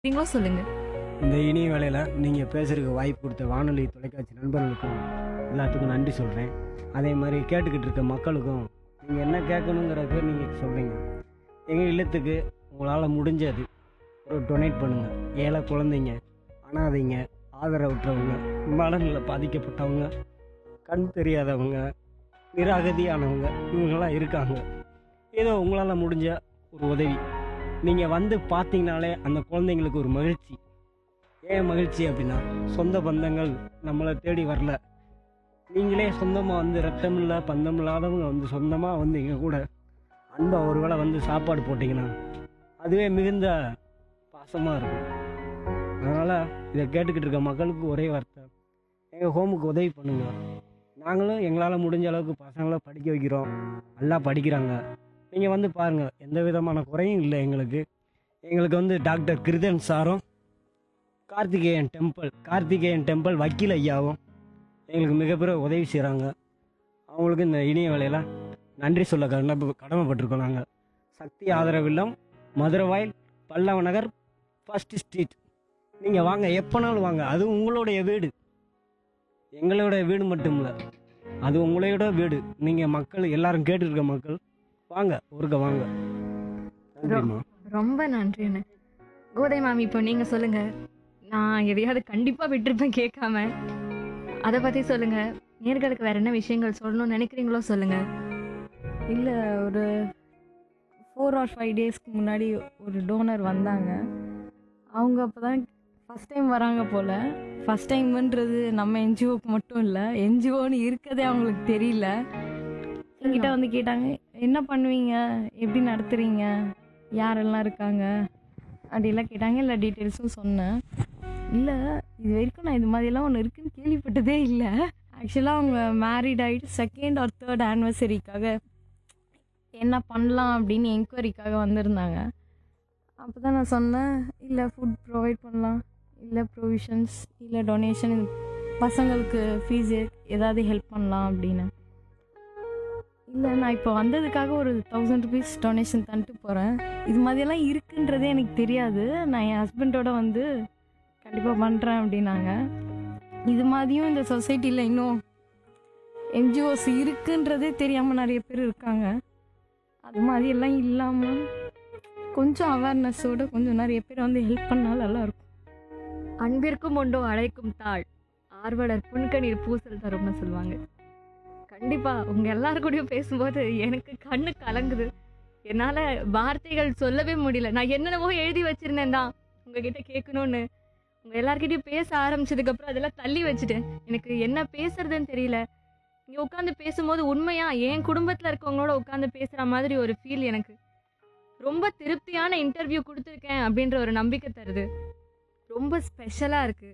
நீங்களோ சொல்லுங்க இந்த இனிய வேளையில் நீங்கள் பேசுறதுக்கு வாய்ப்பு கொடுத்த வானொலி தொலைக்காட்சி நண்பர்களுக்கும் எல்லாத்துக்கும் நன்றி சொல்கிறேன் அதே மாதிரி கேட்டுக்கிட்டு இருக்க மக்களுக்கும் நீங்கள் என்ன கேட்கணுங்கிறத நீங்கள் சொல்கிறீங்க எங்கள் இல்லத்துக்கு உங்களால் முடிஞ்சது ஒரு டொனேட் பண்ணுங்கள் ஏழை குழந்தைங்க அனாதைங்க ஆதரவற்றவங்க மனநிலை பாதிக்கப்பட்டவங்க கண் தெரியாதவங்க நிராகதியானவங்க இவங்கெல்லாம் இருக்காங்க ஏதோ உங்களால் முடிஞ்ச ஒரு உதவி நீங்கள் வந்து பார்த்தீங்கனாலே அந்த குழந்தைங்களுக்கு ஒரு மகிழ்ச்சி ஏன் மகிழ்ச்சி அப்படின்னா சொந்த பந்தங்கள் நம்மளை தேடி வரல நீங்களே சொந்தமாக வந்து ரத்தம் இல்லை பந்தம் இல்லாதவங்க வந்து சொந்தமாக வந்து எங்கள் கூட அன்பாக ஒரு வேளை வந்து சாப்பாடு போட்டிங்கன்னா அதுவே மிகுந்த பாசமாக இருக்கும் அதனால் இதை கேட்டுக்கிட்டு இருக்க மக்களுக்கு ஒரே வார்த்தை எங்கள் ஹோமுக்கு உதவி பண்ணுங்க நாங்களும் எங்களால் முடிஞ்ச அளவுக்கு பசங்களை படிக்க வைக்கிறோம் நல்லா படிக்கிறாங்க நீங்கள் வந்து பாருங்கள் எந்த விதமான குறையும் இல்லை எங்களுக்கு எங்களுக்கு வந்து டாக்டர் கிருதன் சாரும் கார்த்திகேயன் டெம்பிள் கார்த்திகேயன் டெம்பிள் வக்கீல் ஐயாவும் எங்களுக்கு மிகப்பெரிய உதவி செய்கிறாங்க அவங்களுக்கு இந்த இனிய வேலையில் நன்றி சொல்ல கடமை கடமைப்பட்டிருக்கோம் நாங்கள் சக்தி ஆதரவில்லம் மதுரவாயில் பல்லவ நகர் ஃபர்ஸ்ட் ஸ்ட்ரீட் நீங்கள் வாங்க எப்போனாலும் வாங்க அது உங்களுடைய வீடு எங்களோட வீடு மட்டும் இல்லை அது உங்களோட வீடு நீங்கள் மக்கள் எல்லாரும் கேட்டுருக்க மக்கள் வாங்க ஒருக்க வாங்க நன்றிம்மா ரொம்ப நன்றி அண்ணே கோதை மேம் இப்போ நீங்க சொல்லுங்க நான் எதையாவது கண்டிப்பா விட்டுருப்பேன் கேட்காம அதை பத்தி சொல்லுங்க நேர்களுக்கு வேற என்ன விஷயங்கள் சொல்லணும்னு நினைக்கிறீங்களோ சொல்லுங்க இல்லை ஒரு ஃபோர் ஆர் ஃபைவ் டேஸ்க்கு முன்னாடி ஒரு டோனர் வந்தாங்க அவங்க அப்போ தான் ஃபஸ்ட் டைம் வராங்க போல் ஃபஸ்ட் டைம்ன்றது நம்ம என்ஜிஓக்கு மட்டும் இல்லை என்ஜிஓன்னு இருக்கதே அவங்களுக்கு தெரியல என்கிட்ட வந்து கேட்டாங்க என்ன பண்ணுவீங்க எப்படி நடத்துறீங்க யாரெல்லாம் இருக்காங்க அப்படிலாம் கேட்டாங்க எல்லா டீட்டெயில்ஸும் சொன்னேன் இல்லை இது வரைக்கும் நான் இது மாதிரிலாம் ஒன்று இருக்குன்னு கேள்விப்பட்டதே இல்லை ஆக்சுவலாக அவங்க மேரிட் ஆகிட்டு செகண்ட் ஆர் தேர்ட் ஆனிவர்சரிக்காக என்ன பண்ணலாம் அப்படின்னு என்கொயரிக்காக வந்திருந்தாங்க அப்போ தான் நான் சொன்னேன் இல்லை ஃபுட் ப்ரொவைட் பண்ணலாம் இல்லை ப்ரொவிஷன்ஸ் இல்லை டொனேஷன் பசங்களுக்கு ஃபீஸ் ஏதாவது ஹெல்ப் பண்ணலாம் அப்படின்னு இல்லை நான் இப்போ வந்ததுக்காக ஒரு தௌசண்ட் ருபீஸ் டொனேஷன் தந்துட்டு போகிறேன் இது மாதிரியெல்லாம் இருக்குன்றதே எனக்கு தெரியாது நான் என் ஹஸ்பண்டோட வந்து கண்டிப்பாக பண்ணுறேன் அப்படின்னாங்க இது மாதிரியும் இந்த சொசைட்டியில் இன்னும் என்ஜிஓஸ் இருக்குன்றதே தெரியாமல் நிறைய பேர் இருக்காங்க அது மாதிரி எல்லாம் இல்லாமல் கொஞ்சம் அவேர்னஸோட கொஞ்சம் நிறைய பேர் வந்து ஹெல்ப் பண்ணால் நல்லா இருக்கும் அன்பிற்கும் உண்டோ அழைக்கும் தாள் ஆர்வலர் புன்கணீர் பூசல் தரும்னு சொல்லுவாங்க கண்டிப்பா உங்க எல்லார் கூடயும் பேசும்போது எனக்கு கண்ணு கலங்குது என்னால வார்த்தைகள் சொல்லவே முடியல நான் என்னென்னவோ எழுதி வச்சிருந்தேன் தான் உங்ககிட்ட கேட்கணும்னு உங்க எல்லார்கிட்டயும் பேச ஆரம்பிச்சதுக்கு அப்புறம் அதெல்லாம் தள்ளி வச்சுட்டேன் எனக்கு என்ன பேசுறதுன்னு தெரியல இங்க உட்காந்து பேசும்போது உண்மையா என் குடும்பத்துல இருக்கவங்களோட உட்காந்து பேசுற மாதிரி ஒரு ஃபீல் எனக்கு ரொம்ப திருப்தியான இன்டர்வியூ கொடுத்துருக்கேன் அப்படின்ற ஒரு நம்பிக்கை தருது ரொம்ப ஸ்பெஷலா இருக்கு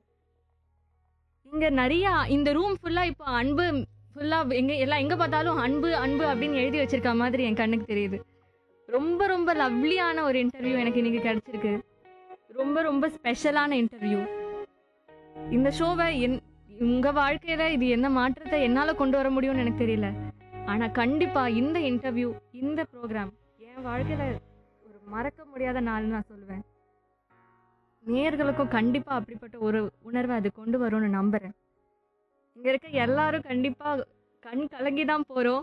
இங்க நிறைய இந்த ரூம் ஃபுல்லா இப்போ அன்பு ஃபுல்லா எங்க எல்லாம் எங்க பார்த்தாலும் அன்பு அன்பு அப்படின்னு எழுதி வச்சிருக்க மாதிரி என் கண்ணுக்கு தெரியுது ரொம்ப ரொம்ப லவ்லியான ஒரு இன்டர்வியூ எனக்கு இன்னைக்கு கிடைச்சிருக்கு ரொம்ப ரொம்ப ஸ்பெஷலான இன்டர்வியூ இந்த ஷோவை என் உங்க வாழ்க்கையில இது என்ன மாற்றத்தை என்னால கொண்டு வர முடியும்னு எனக்கு தெரியல ஆனா கண்டிப்பா இந்த இன்டர்வியூ இந்த ப்ரோக்ராம் என் வாழ்க்கையில ஒரு மறக்க முடியாத நாள்னு நான் சொல்லுவேன் நேயர்களுக்கும் கண்டிப்பா அப்படிப்பட்ட ஒரு உணர்வை அது கொண்டு வரும்னு நம்புறேன் இங்க இருக்க எல்லாரும் கண்டிப்பா கண் கலங்கி தான் போறோம்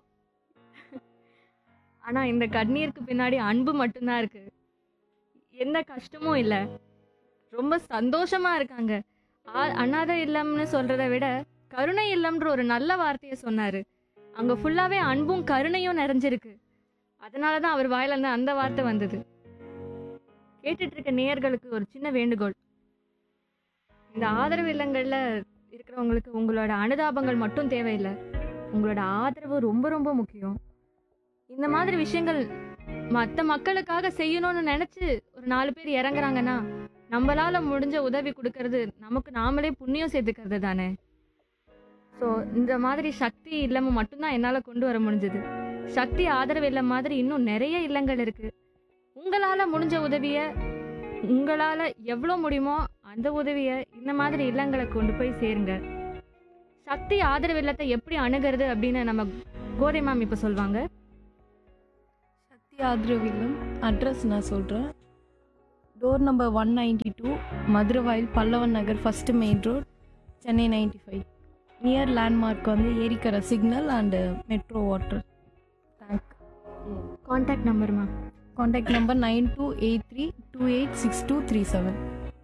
ஆனா இந்த கண்ணீருக்கு பின்னாடி அன்பு மட்டும்தான் இருக்கு எந்த கஷ்டமும் இல்லை ரொம்ப சந்தோஷமா இருக்காங்க ஆ- அனாதை இல்லம்னு சொல்றதை விட கருணை இல்லம்ன்ற ஒரு நல்ல வார்த்தையை சொன்னாரு அங்க ஃபுல்லாவே அன்பும் கருணையும் நிறைஞ்சிருக்கு அதனாலதான் அவர் வாயில இருந்து அந்த வார்த்தை வந்தது கேட்டுட்டு இருக்க நேயர்களுக்கு ஒரு சின்ன வேண்டுகோள் இந்த ஆதரவு இல்லங்கள்ல இருக்கிறவங்களுக்கு உங்களோட அனுதாபங்கள் மட்டும் தேவையில்லை உங்களோட ஆதரவு ரொம்ப ரொம்ப முக்கியம் இந்த மாதிரி விஷயங்கள் மற்ற மக்களுக்காக செய்யணும்னு நினைச்சு ஒரு நாலு பேர் இறங்குறாங்கன்னா நம்மளால முடிஞ்ச உதவி கொடுக்கறது நமக்கு நாமளே புண்ணியம் சேர்த்துக்கிறது தானே ஸோ இந்த மாதிரி சக்தி இல்லமும் மட்டும்தான் என்னால் கொண்டு வர முடிஞ்சது சக்தி ஆதரவு இல்லம் மாதிரி இன்னும் நிறைய இல்லங்கள் இருக்கு உங்களால முடிஞ்ச உதவிய உங்களால எவ்வளோ முடியுமோ அந்த உதவியை இந்த மாதிரி இல்லங்களை கொண்டு போய் சேருங்க சக்தி ஆதரவு இல்லத்தை எப்படி அணுகிறது அப்படின்னு நம்ம கோதை மேம் இப்போ சொல்வாங்க சக்தி ஆதரவு இல்லம் அட்ரஸ் நான் சொல்கிறேன் door number one ninety two Maduravoyal Pallavan Nagar first main road Chennai ninety five near landmark வந்து ஏரிக்கரை signal and metro water tank contact நம்பருமா contact number nine two eight three two eight six two three seven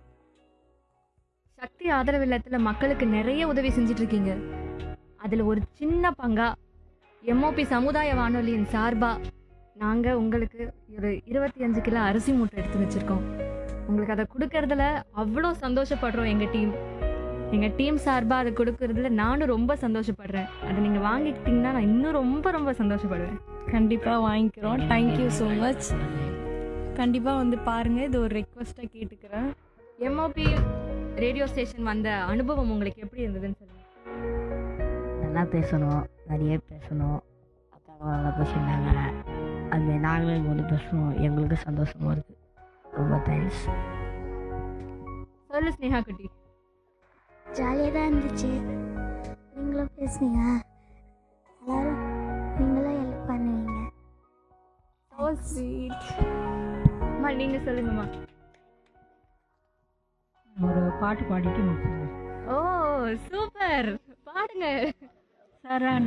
Sakthi ஆதரவு இல்லத்தில் மக்களுக்கு நிறைய உதவி செஞ்சுட்டு இருக்கீங்க அதில் ஒரு சின்ன பங்கா எம்ஓபி சமுதாய வானொலியின் சார்பா நாங்கள் உங்களுக்கு ஒரு இருபத்தி அஞ்சு கிலோ அரிசி மூட்டை எடுத்து வச்சுருக்கோம் உங்களுக்கு அதை கொடுக்கறதுல அவ்வளோ சந்தோஷப்படுறோம் எங்கள் டீம் எங்கள் டீம் சார்பாக அதை கொடுக்கறதுல நானும் ரொம்ப சந்தோஷப்படுறேன் அதை நீங்கள் வாங்கிக்கிட்டீங்கன்னா நான் இன்னும் ரொம்ப ரொம்ப சந்தோஷப்படுவேன் கண்டிப்பாக வாங்கிக்கிறோம் தேங்க்யூ ஸோ மச் கண்டிப்பாக வந்து பாருங்கள் இது ஒரு ரெக்வஸ்ட்டாக கேட்டுக்கிறேன் எம்ஓபி ரேடியோ ஸ்டேஷன் வந்த அனுபவம் உங்களுக்கு எப்படி இருந்ததுன்னு சொல்லுங்கள் நல்லா பேசணும் நிறைய பேசணும் அக்கா நல்லா பேசியிருந்தாங்க அது நாங்களும் இங்கே வந்து பேசணும் எங்களுக்கு சந்தோஷமாக இருக்குது ரொம்ப தேங்க்ஸ் சொல்லு ஸ்னேகா குட்டி ஜாலியாக தான் இருந்துச்சு நீங்களும் பேசுனீங்க எல்லாரும் நீங்களும் ஹெல்ப் பண்ணுவீங்க So sweet. அம்மா நீங்க சொல்லுங்கம்மா ஒரு பாட்டு பாடிட்டு முடிச்சுங்க ஓ சூப்பர் பாடுங்க சரண